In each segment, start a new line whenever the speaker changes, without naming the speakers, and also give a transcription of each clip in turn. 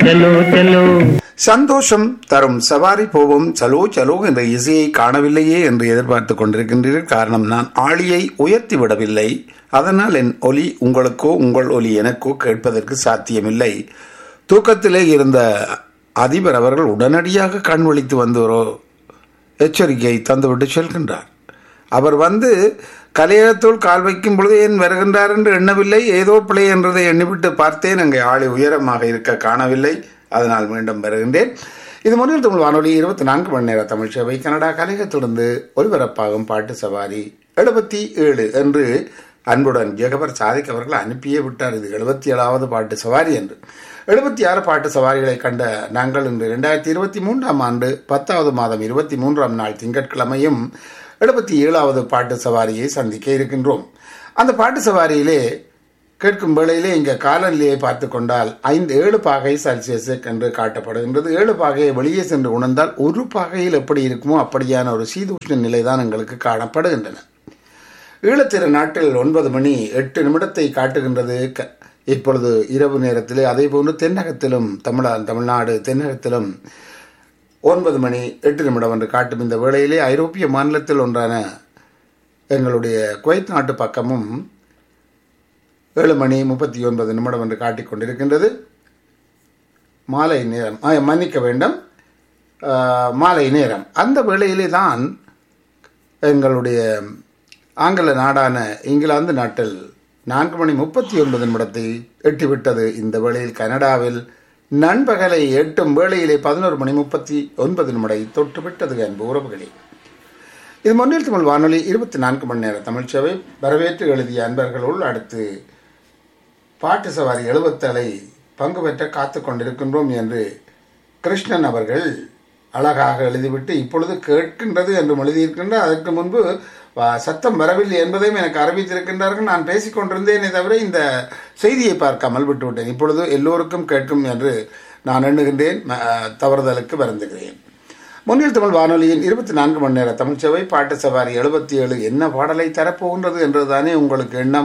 चलो चलो
சந்தோஷம் தரும் சவாரி போவோம் சலோ சலோ என்ற இசையை காணவில்லையே என்று எதிர்பார்த்து கொண்டிருக்கின்றீர்கள் காரணம் நான் ஆளியை உயர்த்தி விடவில்லை அதனால் என் ஒலி உங்களுக்கோ உங்கள் ஒலி எனக்கோ கேட்பதற்கு சாத்தியமில்லை தூக்கத்திலே இருந்த அதிபர் அவர்கள் உடனடியாக கண் விழித்து வந்து ஒரு எச்சரிக்கையை தந்துவிட்டு செல்கின்றார் அவர் வந்து கலையகத்துள் கால் வைக்கும் பொழுது ஏன் வருகின்றார் என்று எண்ணவில்லை ஏதோ பிழை என்றதை எண்ணிவிட்டு பார்த்தேன் அங்கே ஆளை உயரமாக இருக்க காணவில்லை அதனால் மீண்டும் வருகின்றேன் இது முன்னில் தமிழ் வானொலி இருபத்தி நான்கு மணி நேர தமிழ் சேவை கனடா கலையகத்திலிருந்து ஒலிபரப்பாகும் பாட்டு சவாரி எழுபத்தி ஏழு என்று அன்புடன் ஜெகபர் சாதிக் அவர்கள் அனுப்பியே விட்டார் இது எழுபத்தி ஏழாவது பாட்டு சவாரி என்று எழுபத்தி ஆறு பாட்டு சவாரிகளை கண்ட நாங்கள் இன்று இரண்டாயிரத்தி இருபத்தி மூன்றாம் ஆண்டு பத்தாவது மாதம் இருபத்தி மூன்றாம் நாள் திங்கட்கிழமையும் எழுபத்தி ஏழாவது பாட்டு சவாரியை சந்திக்க இருக்கின்றோம் அந்த பாட்டு சவாரியிலே கேட்கும் வேளையிலே இங்கே காலநிலையை பார்த்து கொண்டால் ஐந்து ஏழு பாகை செல்சியஸ் என்று காட்டப்படுகின்றது ஏழு பாகையை வெளியே சென்று உணர்ந்தால் ஒரு பாகையில் எப்படி இருக்குமோ அப்படியான ஒரு சீதோஷ்ண நிலை தான் எங்களுக்கு காணப்படுகின்றன ஈழத்திரு நாட்டில் ஒன்பது மணி எட்டு நிமிடத்தை காட்டுகின்றது க- இப்பொழுது இரவு நேரத்திலே அதே போன்று தென்னகத்திலும் தமிழா தமிழ்நாடு தென்னகத்திலும் ஒன்பது மணி எட்டு நிமிடம் என்று காட்டும் இந்த வேளையிலே ஐரோப்பிய மாநிலத்தில் ஒன்றான எங்களுடைய குவைத் நாட்டு பக்கமும் ஏழு மணி முப்பத்தி ஒன்பது நிமிடம் என்று காட்டிக் கொண்டிருக்கின்றது மாலை நேரம் ஆ, மன்னிக்க வேண்டும் ஆ, மாலை நேரம் அந்த வேளையிலே தான் எங்களுடைய ஆங்கில நாடான இங்கிலாந்து நாட்டில் நான்கு மணி முப்பத்தி ஒன்பது நிமிடத்தை எட்டிவிட்டது இந்த வேளையில் கனடாவில் நண்பகலை எட்டும் வேளையிலே பதினோரு மணி முப்பத்தி ஒன்பது நிமிடம் தொட்டுவிட்டது அன்பு உறவுகளே இது முன்னில் தமிழ் வானொலி இருபத்தி நான்கு மணி நேர தமிழ் சேவை வரவேற்று எழுதிய அன்பர்களுள் அடுத்து பாட்டு சவாரி எழுபத்தலை பங்கு பெற்ற காத்து கொண்டிருக்கின்றோம் என்று கிருஷ்ணன் அவர்கள் அழகாக எழுதிவிட்டு இப்பொழுது கேட்கின்றது என்று எழுதியிருக்கின்றார் அதற்கு முன்பு வ- சத்தம் வரவில்லை என்பதையும் எனக்கு அறிவித்திருக்கின்றார்கள் நான் பேசிக் கொண்டிருந்தேனே தவிர இந்த செய்தியை பார்க்காமல் விட்டுவிட்டேன் இப்பொழுது எல்லோருக்கும் கேட்கும் என்று நான் எண்ணுகின்றேன் ம- தவறுதலுக்கு வருந்துகிறேன் முன்னில் தமிழ் வானொலியின் இருபத்தி நான்கு மணி நேர தமிழ் சேவை பாட்டு சவாரி எழுபத்தி ஏழு என்ன பாடலை தரப்போகின்றது என்றுதானே உங்களுக்கு எண்ணம்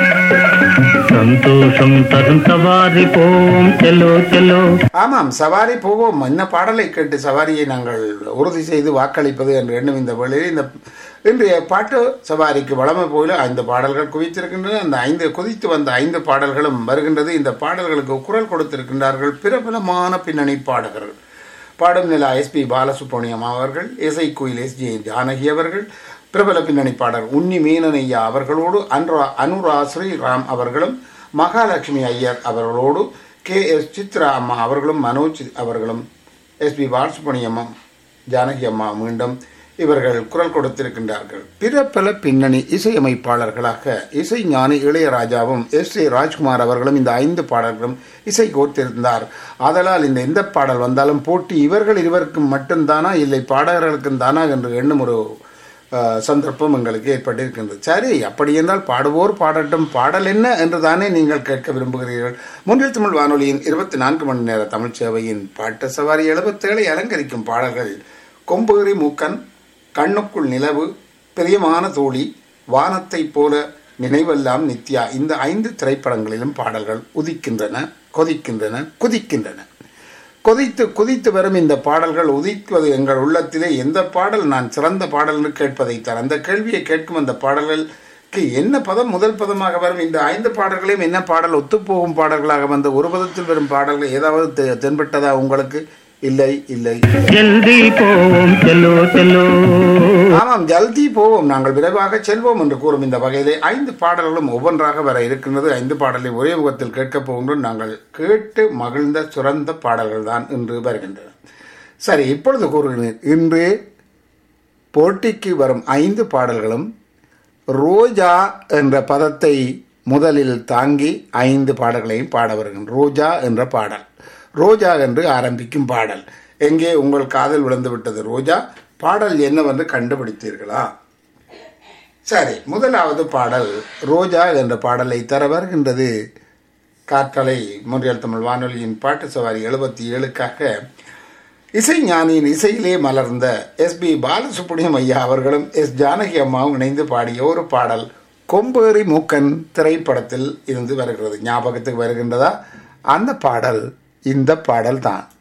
संतोषम तरुण सवारी पोम चलो चलो
ஆமாம் சவாரி போவோம் என்ன பாடலை கேட்டு சவாரியை நாங்கள் உறுதி செய்து வாக்களிப்பது என்று எண்ணும் இந்த வேளையில் இந்த இன்றைய பாட்டு சவாரிக்கு வளமை போல ஐந்து பாடல்கள் குவித்திருக்கின்றன அந்த ஐந்து குதித்து வந்த ஐந்து பாடல்களும் வருகின்றது இந்த பாடல்களுக்கு குரல் கொடுத்திருக்கின்றார்கள் பிரபலமான பின்னணி பாடகர்கள் பாடும் நிலா எஸ்பி பாலசுப்ரமணியம் அவர்கள் இசை குயில் எஸ் ஜே ஜானகி அவர்கள் பிரபல பின்னணி பாடகர் உன்னி மீனனையா அவர்களோடு அனுரா அனுரா ஸ்ரீராம் அவர்களும் மகாலட்சுமி ஐயர் அவர்களோடு கே எஸ் சித்ரா அம்மா அவர்களும் மனோஜ் அவர்களும் எஸ்பி பாலசுப்ரமணியம் ஜானகி அம்மா மீண்டும் இவர்கள் குரல் கொடுத்திருக்கின்றார்கள் பிற பல பின்னணி இசையமைப்பாளர்களாக இசை ஞானி இளையராஜாவும் எஸ் ஏ ராஜ்குமார் அவர்களும் இந்த ஐந்து பாடல்களும் இசை கோர்த்திருந்தார் ஆதலால் இந்த எந்த பாடல் வந்தாலும் போட்டி இவர்கள் இருவருக்கும் மட்டும்தானா இல்லை பாடகர்களுக்கும் தானா என்று எண்ணும் ஒரு அஹ், சந்தர்ப்பம் எங்களுக்கு ஏற்பட்டிருக்கின்றது சரி அப்படி என்றால் பாடுவோர் பாடட்டும் பாடல் என்ன என்று தானே நீங்கள் கேட்க விரும்புகிறீர்கள் முன்னில் தமிழ் வானொலியின் இருபத்தி நான்கு மணி நேர தமிழ் சேவையின் பாட்டு சவாரி எழுபத்தேழை அலங்கரிக்கும் பாடல்கள் கொம்பேறி மூக்கன் கண்ணுக்குள் நிலவு பிரியமான தோழி வானத்தைப் போல நினைவெல்லாம் நித்யா இந்த ஐந்து திரைப்படங்களிலும் பாடல்கள் உதிக்கின்றன கொதிக்கின்றன குதிக்கின்றன கொதித்து குதித்து வரும் இந்த பாடல்கள் உதிக்குவது எங்கள் உள்ளத்திலே எந்த பாடல் நான் சிறந்த பாடல் என்று கேட்பதைத்தான் அந்த கேள்வியை கேட்கும் அந்த பாடல்களுக்கு என்ன பதம் முதல் பதமாக வரும் இந்த ஐந்து பாடல்களையும் என்ன பாடல் ஒத்துப்போகும் பாடல்களாக வந்த ஒரு பதத்தில் வரும் பாடல்கள் ஏதாவது தெ- தென்பட்டதா உங்களுக்கு இல்லை இல்லை
जल्दी पोम चलो चलो
ஆமாம் ஜல்தி போவோம் நாங்கள் விரைவாக செல்வோம் என்று கூறும் இந்த வகையிலே ஐந்து பாடல்களும் ஒவ்வொன்றாக வர இருக்கின்றது ஐந்து பாடலை ஒரே முகத்தில் கேட்கப் போகின்றோம் நாங்கள் கேட்டு மகிழ்ந்த சிறந்த பாடல்கள் தான் இன்று வருகின்றன சரி இப்பொழுது கூறுகிறேன் இன்று போட்டிக்கு வரும் ஐந்து பாடல்களும் ரோஜா என்ற பதத்தை முதலில் தாங்கி ஐந்து பாடல்களையும் பாட வருகின்றன ரோஜா என்ற பாடல் ரோஜா என்று ஆரம்பிக்கும் பாடல் எங்கே உங்கள் காதல் விழுந்து விட்டது ரோஜா பாடல் என்னவென்று கண்டுபிடித்தீர்களா சரி முதலாவது பாடல் ரோஜா என்ற பாடலை தர வருகின்றது காற்றலை முன்றியல் தமிழ் வானொலியின் பாட்டு சவாரி எழுபத்தி ஏழுக்காக இசை ஞானியின் இசையிலே மலர்ந்த எஸ் பி பாலசுப்ரமணியம் ஐயா அவர்களும் எஸ் ஜானகி அம்மாவும் இணைந்து பாடிய ஒரு பாடல் கொம்பேறி மூக்கன் திரைப்படத்தில் இருந்து வருகிறது ஞாபகத்துக்கு வருகின்றதா அந்த பாடல் இந்த பாடல் தான்